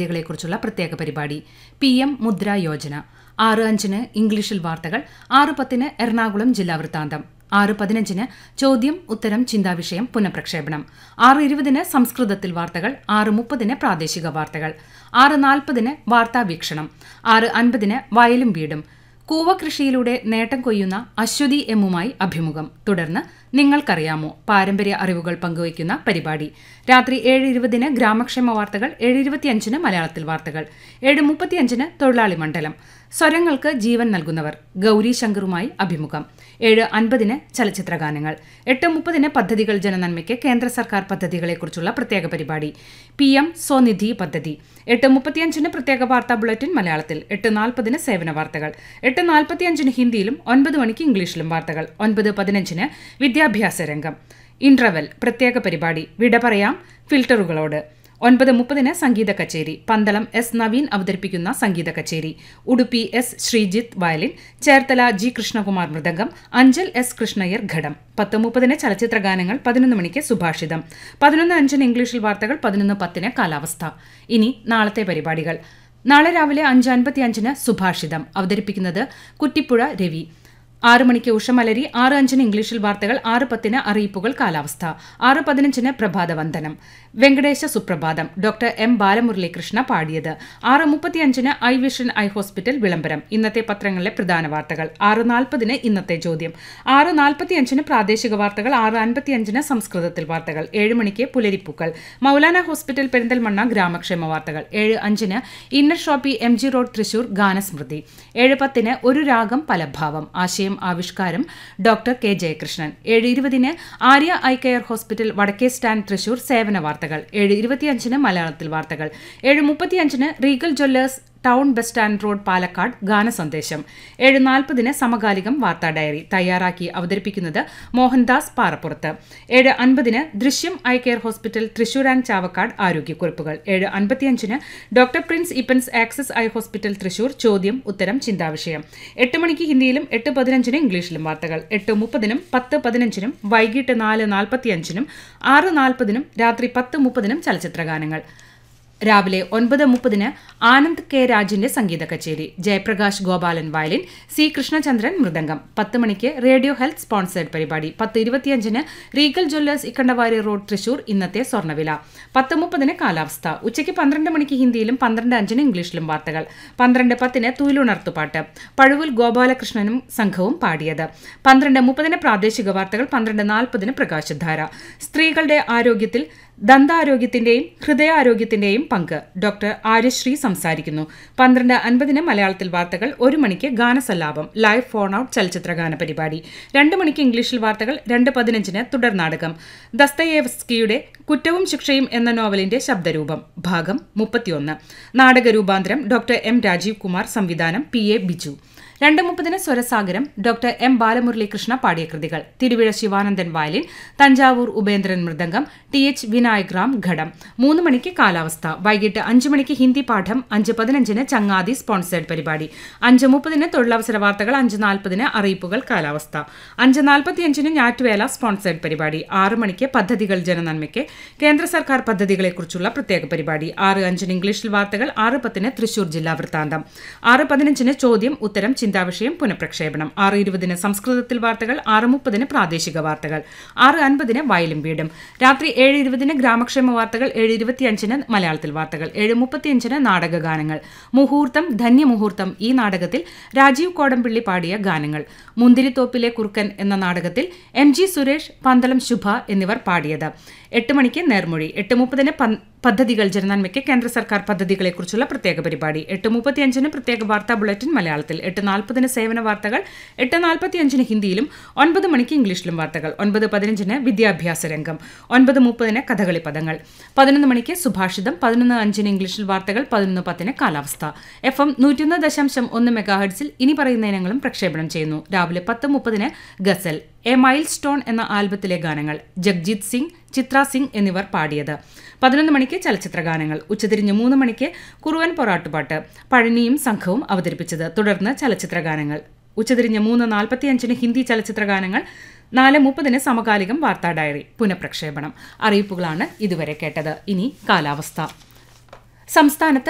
പദ്ധതികളെക്കുറിച്ചുള്ള പ്രത്യേക പരിപാടി P M മുദ്ര യോജന ആറ് അഞ്ചിന് ഇംഗ്ലീഷിൽ വാർത്തകൾ ആറ് പത്തിന് എറണാകുളം ജില്ലാ വൃത്താന്തം ആറ് പതിനഞ്ചിന് ചോദ്യം ഉത്തരം ചിന്താവിഷയം പുനഃപ്രക്ഷേപണം ആറ് ഇരുപതിന് സംസ്കൃതത്തിൽ വാർത്തകൾ ആറ് മുപ്പതിന് പ്രാദേശിക വാർത്തകൾ ആറ് നാൽപ്പതിന് വാർത്താ വീക്ഷണം ആറ് അൻപതിന് വയലും വീടും കൂവകൃഷിയിലൂടെ നേട്ടം കൊയ്യുന്ന അശ്വതി എമ്മുമായി അഭിമുഖം തുടർന്ന് നിങ്ങൾക്കറിയാമോ പാരമ്പര്യ അറിവുകൾ പങ്കുവയ്ക്കുന്ന പരിപാടി രാത്രി ഏഴ് ഇരുപതിന് ഗ്രാമക്ഷേമ വാർത്തകൾ ഏഴ് ഇരുപത്തിയഞ്ചിന് മലയാളത്തിൽ വാർത്തകൾ ഏഴ് മുപ്പത്തിയഞ്ചിന് തൊഴിലാളി മണ്ഡലം സ്വരങ്ങൾക്ക് ജീവൻ നൽകുന്നവർ ഗൗരി ശങ്കറുമായി അഭിമുഖം ഏഴ് അൻപതിന് ചലച്ചിത്ര ഗാനങ്ങൾ എട്ട് മുപ്പതിന് പദ്ധതികൾ ജനനന്മയ്ക്ക് കേന്ദ്ര സർക്കാർ പദ്ധതികളെക്കുറിച്ചുള്ള പ്രത്യേക പരിപാടി പി എം സ്വനിധി പദ്ധതി എട്ട് മുപ്പത്തിയഞ്ചിന് പ്രത്യേക വാർത്താ ബുള്ളറ്റിൻ മലയാളത്തിൽ എട്ട് നാൽപ്പതിന് സേവന വാർത്തകൾ എട്ട് നാൽപ്പത്തിയഞ്ചിന് ഹിന്ദിയിലും ഒൻപത് മണിക്ക് ഇംഗ്ലീഷിലും വാർത്തകൾ ഒൻപത് പതിനഞ്ചിന് വിദ്യാഭ്യാസ രംഗം ഇന്റർവെൽ പ്രത്യേക പരിപാടി വിട പറയാം ഫിൽട്ടറുകളോട് ഒൻപത് മുപ്പതിന് സംഗീത കച്ചേരി പന്തളം എസ് നവീൻ അവതരിപ്പിക്കുന്ന സംഗീത കച്ചേരി Udupi S Sreejith violin Cherthala G Krishnakumar മൃദംഗം അഞ്ചൽ എസ് കൃഷ്ണയ്യർ ഘടം പത്ത് മുപ്പതിന് ചലച്ചിത്ര ഗാനങ്ങൾ പതിനൊന്ന് മണിക്ക് സുഭാഷിതം പതിനൊന്ന് അഞ്ചിന് ഇംഗ്ലീഷിൽ വാർത്തകൾ പതിനൊന്ന് പത്തിന് കാലാവസ്ഥ ഇനി നാളത്തെ പരിപാടികൾ നാളെ രാവിലെ അഞ്ച് അൻപത്തിയഞ്ചിന് സുഭാഷിതം അവതരിപ്പിക്കുന്നത് കുറ്റിപ്പുഴ രവി ആറ് മണിക്ക് ഉഷമലരി ആറ് അഞ്ചിന് ഇംഗ്ലീഷിൽ വാർത്തകൾ ആറ് പത്തിന് അറിയിപ്പുകൾ കാലാവസ്ഥ ആറ് പതിനഞ്ചിന് പ്രഭാതവന്ദനം വെങ്കടേശ സുപ്രഭാതം ഡോക്ടർ എം ബാലമുരളീകൃഷ്ണ പാടിയത് ആറ് മുപ്പത്തിയഞ്ചിന് ഐ വിഷൻ ഐ ഹോസ്പിറ്റൽ വിളംബരം ഇന്നത്തെ പത്രങ്ങളിലെ പ്രധാന വാർത്തകൾ ആറ് നാൽപ്പതിന് ഇന്നത്തെ ചോദ്യം ആറ് നാൽപ്പത്തിയഞ്ചിന് പ്രാദേശിക വാർത്തകൾ ആറ് അൻപത്തിയഞ്ചിന് സംസ്കൃതത്തിൽ വാർത്തകൾ ഏഴ് മണിക്ക് പുലരിപ്പൂക്കൾ മൗലാന ഹോസ്പിറ്റൽ പെരിന്തൽമണ്ണ ഗ്രാമക്ഷേമ വാർത്തകൾ ഏഴ് അഞ്ചിന് Inner Shoppe M G road Thrissur ഗാനസ്മൃതി ഏഴ് പത്തിന് ഒരു രാഗം പലഭാവം ആശയം ആവിഷ്കാരം ഡോക്ടർ കെ ജയകൃഷ്ണൻ ഏഴ് ഇരുപതിന് ആര്യ ഐ കെയർ ഹോസ്പിറ്റൽ വടക്കേ സ്റ്റാൻഡ് തൃശൂർ സേവന വാർത്തകൾ ഏഴ് ഇരുപത്തിയഞ്ചിന് മലയാളത്തിൽ വാർത്തകൾ ഏഴ് മുപ്പത്തിയഞ്ചിന് Regal Jewellers town bus stand road Palakkad ഗാനസന്ദേശം ഏഴ് നാൽപ്പതിന് സമകാലികം വാർത്താ ഡയറി തയ്യാറാക്കി അവതരിപ്പിക്കുന്നത് മോഹൻദാസ് പാറപ്പുറത്ത് ഏഴ് അൻപതിന് ദൃശ്യം Eye Care Hospital Thrissur and Chavakkad ആരോഗ്യക്കുറിപ്പുകൾ ഏഴ് അൻപത്തിയഞ്ചിന് doctor Prince Ippens Access Eye Hospital Thrissur ചോദ്യം ഉത്തരം ചിന്താവിഷയം എട്ട് മണിക്ക് ഹിന്ദിയിലും എട്ട് പതിനഞ്ചിന് ഇംഗ്ലീഷിലും വാർത്തകൾ എട്ട് മുപ്പതിനും പത്ത് പതിനഞ്ചിനും വൈകിട്ട് നാല് നാൽപ്പത്തിയഞ്ചിനും ആറ് നാൽപ്പതിനും രാത്രി പത്ത് മുപ്പതിനും ചലച്ചിത്ര ഗാനങ്ങൾ രാവിലെ ഒൻപത് മുപ്പതിന് ആനന്ദ് കെ രാജിന്റെ സംഗീത കച്ചേരി ജയപ്രകാശ് ഗോപാലൻ വയലിൻ സി കൃഷ്ണചന്ദ്രൻ മൃദംഗം പത്ത് മണിക്ക് റേഡിയോ ഹെൽത്ത് സ്പോൺസേഡ് പരിപാടി പത്ത് ഇരുപത്തിയഞ്ചിന് Regal Jewellers Ikkandavari road Thrissur ഇന്നത്തെ സ്വർണ്ണവില പത്ത് മുപ്പതിന് കാലാവസ്ഥ ഉച്ചയ്ക്ക് പന്ത്രണ്ട് മണിക്ക് ഹിന്ദിയിലും പന്ത്രണ്ട് അഞ്ചിന് ഇംഗ്ലീഷിലും വാർത്തകൾ പന്ത്രണ്ട് പത്തിന് തൂയിലുണർത്തുപാട്ട് പഴുവിൽ ഗോപാലകൃഷ്ണനും സംഘവും പാടിയത് പന്ത്രണ്ട് മുപ്പതിന് പ്രാദേശിക വാർത്തകൾ പന്ത്രണ്ട് നാൽപ്പതിന് പ്രകാശധാര സ്ത്രീകളുടെ ആരോഗ്യത്തിൽ ദന്താരോഗ്യത്തിന്റെയും ഹൃദയാരോഗ്യത്തിന്റെയും പങ്ക് ഡോക്ടർ ആര്യശ്രീ സംസാരിക്കുന്നു പന്ത്രണ്ട് അൻപതിന് മലയാളത്തിൽ വാർത്തകൾ ഒരു മണിക്ക് ഗാനസല്ലാപം ലൈവ് ഫോൺ ഔട്ട് ചലച്ചിത്ര ഗാന പരിപാടി രണ്ട് മണിക്ക് ഇംഗ്ലീഷിൽ വാർത്തകൾ രണ്ട് പതിനഞ്ചിന് തുടർ നാടകം ദസ്തയേവ്സ്കിയുടെ കുറ്റവും ശിക്ഷയും എന്ന നോവലിന്റെ ശബ്ദരൂപം ഭാഗം മുപ്പത്തിയൊന്ന് നാടകരൂപാന്തരം ഡോക്ടർ എം രാജീവ് കുമാർ സംവിധാനം പി എ ബിജു രണ്ട് മുപ്പതിന് സ്വരസാഗരം ഡോക്ടർ എം ബാലമുരളീകൃഷ്ണ പാടിയ കൃതികൾ തിരുവിഴ ശിവാനന്ദൻ വയലിൻ തഞ്ചാവൂർ ഉപേന്ദ്രൻ മൃദംഗം ടി എച്ച് വിനായക് റാം ഘടം മൂന്ന് മണിക്ക് കാലാവസ്ഥ വൈകിട്ട് അഞ്ച് മണിക്ക് ഹിന്ദി പാഠം അഞ്ച് പതിനഞ്ചിന് ചങ്ങാതി സ്പോൺസേഡ് പരിപാടി അഞ്ച് മുപ്പതിന് തൊഴിലവസര വാർത്തകൾ അഞ്ച് നാൽപ്പതിന് അറിയിപ്പുകൾ കാലാവസ്ഥ അഞ്ച് നാൽപ്പത്തിയഞ്ചിന് ഞാറ്റുവേല സ്പോൺസേഡ് പരിപാടി ആറ് മണിക്ക് പദ്ധതികൾ ജനനന്മയ്ക്ക് കേന്ദ്ര സർക്കാർ പദ്ധതികളെക്കുറിച്ചുള്ള പ്രത്യേക പരിപാടി ആറ് അഞ്ചിന് ഇംഗ്ലീഷിൽ വാർത്തകൾ ആറ് പത്തിന് തൃശൂർ ജില്ലാ വൃത്താന്തം ആറ് പതിനഞ്ചിന് ചോദ്യം ഉത്തരം ചിന്താവിഷയം പുനഃപ്രക്ഷേപണം ആറ് ഇരുപതിന് സംസ്കൃതത്തിൽ വാർത്തകൾ ആറ് മുപ്പതിന് പ്രാദേശിക വാർത്തകൾ ആറ് അൻപതിന് വയലും വീടും രാത്രി ഏഴ് ഇരുപതിന് ഗ്രാമക്ഷേമ വാർത്തകൾ ഏഴ് ഇരുപത്തിയഞ്ചിന് മലയാളത്തിൽ വാർത്തകൾ ഏഴ് മുപ്പത്തിയഞ്ചിന് നാടകഗാനങ്ങൾ മുഹൂർത്തം ധന്യമുഹൂർത്തം ഈ നാടകത്തിൽ രാജീവ് കോടമ്പിള്ളി പാടിയ ഗാനങ്ങൾ മുന്തിരിത്തോപ്പിലെ കുറുക്കൻ എന്ന നാടകത്തിൽ എം ജി സുരേഷ് പന്തളം ശുഭ എന്നിവർ പാടിയത് എട്ട് മണിക്ക് നേർമൊഴി എട്ട് മുപ്പതിന് പദ്ധതികൾ ജനനന്മയ്ക്ക് കേന്ദ്ര സർക്കാർ പദ്ധതികളെക്കുറിച്ചുള്ള പ്രത്യേക പരിപാടി എട്ട് മുപ്പത്തിയഞ്ചിന് പ്രത്യേക വാർത്താ ബുള്ളറ്റിൻ മലയാളത്തിൽ എട്ട് നാൽപ്പതിന് സേവന വാർത്തകൾ എട്ട് നാൽപ്പത്തിയഞ്ചിന് ഹിന്ദിയിലും ഒൻപത് മണിക്ക് ഇംഗ്ലീഷിലും വാർത്തകൾ ഒൻപത് പതിനഞ്ചിന് വിദ്യാഭ്യാസ രംഗം ഒൻപത് മുപ്പതിന് കഥകളി പദങ്ങൾ പതിനൊന്ന് മണിക്ക് സുഭാഷിതം പതിനൊന്ന് അഞ്ചിന് ഇംഗ്ലീഷിൽ വാർത്തകൾ പതിനൊന്ന് പത്തിന് കാലാവസ്ഥ എഫ് എം നൂറ്റിയൊന്ന് ദശാംശം ഒന്ന് മെഗാഹെഡ്സിൽ ഇനി പറയുന്ന ഇനങ്ങളും പ്രക്ഷേപണം ചെയ്യുന്നു രാവിലെ പത്ത് മുപ്പതിന് ഗസൽ എ മൈൽ സ്റ്റോൺ എന്ന ആൽബത്തിലെ ഗാനങ്ങൾ ജഗ്ജീത് സിംഗ് ചിത്ര സിംഗ് എന്നിവർ പാടിയത് പതിനൊന്ന് മണിക്ക് ചലച്ചിത്ര ഗാനങ്ങൾ ഉച്ചതിരിഞ്ഞ് മൂന്ന് മണിക്ക് കുറുവൻ പൊറാട്ടുപാട്ട് പഴനിയും സംഘവും അവതരിപ്പിച്ചത് തുടർന്ന് ചലച്ചിത്ര ഗാനങ്ങൾ ഉച്ചതിരിഞ്ഞ് മൂന്ന് നാൽപ്പത്തിയഞ്ചിന് ഹിന്ദി ചലച്ചിത്ര ഗാനങ്ങൾ നാല് മുപ്പതിന് സമകാലികം വാർത്താ ഡയറി പുനഃപ്രക്ഷേപണം അറിയിപ്പുകളാണ് ഇതുവരെ കേട്ടത് ഇനി കാലാവസ്ഥ സംസ്ഥാനത്ത്